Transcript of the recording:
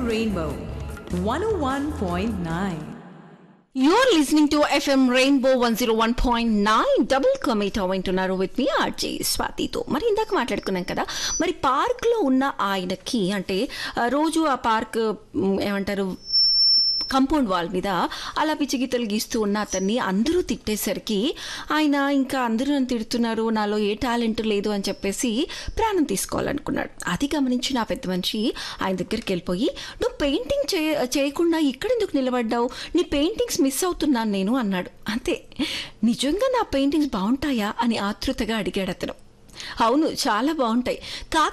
Rainbow 101.9. You're listening to FM Rainbow 101.9 డబుల్ కమిటా వింటున్నారు విత్ మీ ఆర్జే స్వాతితో మరి ఇందాక మాట్లాడుకున్నాం కదా మరి పార్క్లో ఉన్న ఆయనకి అంటే ఆ, రోజు ఆ పార్క్ మ్, ఏమంటారు కంపౌండ్ వాల్ మీద అలా పిచ్చిగీతలు గీస్తూ ఉన్న అతన్ని అందరూ తిట్టేసరికి ఆయన ఇంకా అందరూ నన్ను తిడుతున్నారు నాలో ఏ టాలెంట్ లేదు అని చెప్పేసి ప్రాణం తీసుకోవాలనుకున్నాడు అది గమనించిన ఆ పెద్ద మనిషి ఆయన దగ్గరికి వెళ్ళిపోయి నువ్వు పెయింటింగ్ చేయ చేయకుండా ఇక్కడ ఎందుకు నిలబడ్డావు నీ పెయింటింగ్స్ మిస్ అవుతున్నాను నేను అన్నాడు అంతే నిజంగా నా పెయింటింగ్స్ బాగుంటాయా అని ఆతృతగా అడిగాడు అతను అవును చాలా బాగుంటాయి కా